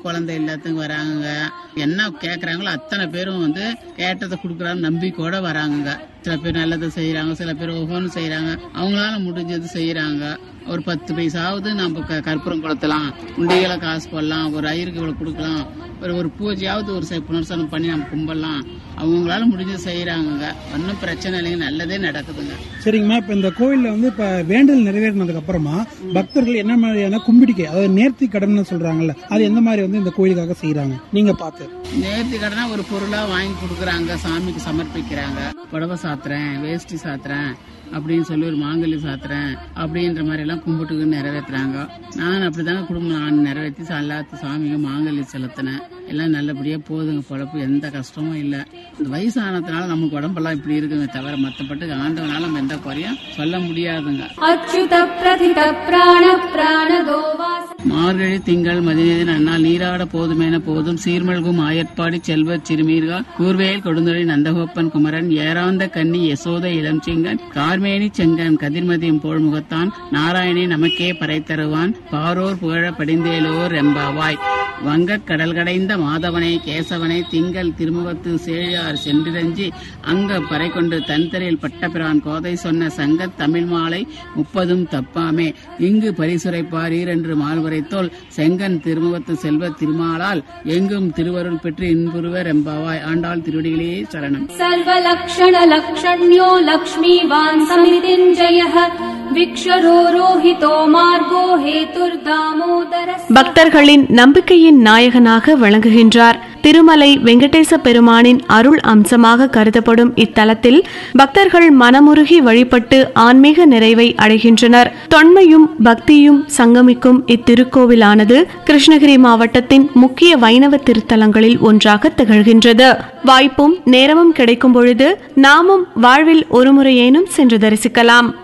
குழந்தை எல்லாத்துக்கும் வராங்க என்ன கேக்குறாங்களோ அத்தனை பேரும் வந்து கேட்டதை கொடுக்குறாங்க நம்பிக்கையோட வராங்க சில பேர் நல்லதை செய்யறாங்க சில பேர் ஒவ்வொன்றும் செய்யறாங்க அவங்களால முடிஞ்சது செய்யறாங்க ஒரு பத்து பைசாவது நம்ம க- கற்பூரம் கொளுத்தலாம் உண்டைகளை காசு போடலாம் ஒரு ஐயருக்கு இவ்வளவு கொடுக்கலாம் ஒரு ஒரு பூஜையாவது ஒரு செ- புனர்சனம் பண்ணி நம்ம கும்பிடலாம் அவங்களால முடிஞ்சது செய்யறாங்க ஒன்றும் பிரச்சனை இல்லைங்க நல்லதே நடக்குதுங்க சரிங்கம்மா இப்ப இந்த கோயில்ல வந்து இப்ப வேண்டல் நிறைவேறினதுக்கு அப்புறமா பக்தர்கள் என்ன மாதிரியான கும்பிடிக்கை அதாவது நேர்த்தி கடன் சொல்றாங்கல்ல அது எந்த மாதிரி வந்து இந்த கோயிலுக்காக செய்யறாங்க நீங்க பார்த்து நேர்த்தி கடனா ஒரு பொருளா வாங்கி கொடுக்குறாங்க சாமிக்கு சமர்ப்பிக்கிறாங்க புடவை சாத்துறேன் வேஷ்டி சாத்துறேன் அப்படின்னு சொல்லி ஒரு மாங்கல்யம் சாத்துறேன் அப்படின்ற மாதிரி எல்லாம் கும்பிட்டு நிறைவேத்துறாங்க நான் அப்படிதாங்க குடும்பம் நான் நிறைவேற்றி எல்லாத்து சாமிக்கு மாங்கல்யம் செலுத்தினேன் எல்லாம் நல்லபடியா போகுதுங்க பொழப்பு எந்த கஷ்டமும் இல்லை இந்த வயசானதுனால நமக்கு உடம்பெல்லாம் இப்படி இருக்குங்க தவிர மற்றப்பட்டு ஆண்டவனால நம்ம எந்த குறையும் சொல்ல முடியாதுங்க अच्युत प्रथित प्राण प्राणदो वास மார்கழி திங்கள் மதிநேதி நன்னால் நீராட போதுமென போதும் சீர்மல்கும் ஆயற்பாடி செல்வச் சிறுமீர்கள் கூர்வேல் கொடுந்துரை நந்தகோப்பன் குமரன் ஏராந்த கன்னி யசோத இளம்சிங்கன் கார்மேனி செங்கன் கதிர்மதியும் போல் முகத்தான் நாராயணி நமக்கே பறை தருவான் பாரோர் புகழ படிந்தேலோர் எம்பாவாய் வங்கக் கடல் கடைந்த மாதவனை கேசவனை திங்கள் திருமுகத்து சேழியார் சென்றிரஞ்சி அங்க பறை கொண்டு தன்தரையில் பட்டபிரான் கோதை சொன்ன சங்கத் தமிழ் மாலை முப்பதும் தப்பாமே இங்கு பரிசுரைப்பார் ஈரென்று மால்வரைத்தோல் செங்கன் திருமுகத்து செல்வ திருமாலால் எங்கும் திருவருள் பெற்று இன்புருவர் எம்பாவாய் ஆண்டாள் திருவடிகளே சரணம் सर्वलक्षण लक्षण्यो लक्ष्मीवान् समितिञ्जयः विक्षरोरोहितो मार्गो हेतुर्दामोदर பக்தர்களின் நம்பிக்கையின் நாயகனாக விளங்குகின்றார் திருமலை வெங்கடேச பெருமானின் அருள் அம்சமாக கருதப்படும் இத்தலத்தில் பக்தர்கள் மனமுருகி வழிபட்டு ஆன்மீக நிறைவை அடைகின்றனர் தொன்மையும் பக்தியும் சங்கமிக்கும் இத்திருக்கோவிலானது கிருஷ்ணகிரி மாவட்டத்தின் முக்கிய வைணவ திருத்தலங்களில் ஒன்றாக திகழ்கின்றது வாய்ப்பும் நேரமும் கிடைக்கும் பொழுது நாமும் வாழ்வில் ஒருமுறையேனும் சென்று தரிசிக்கலாம்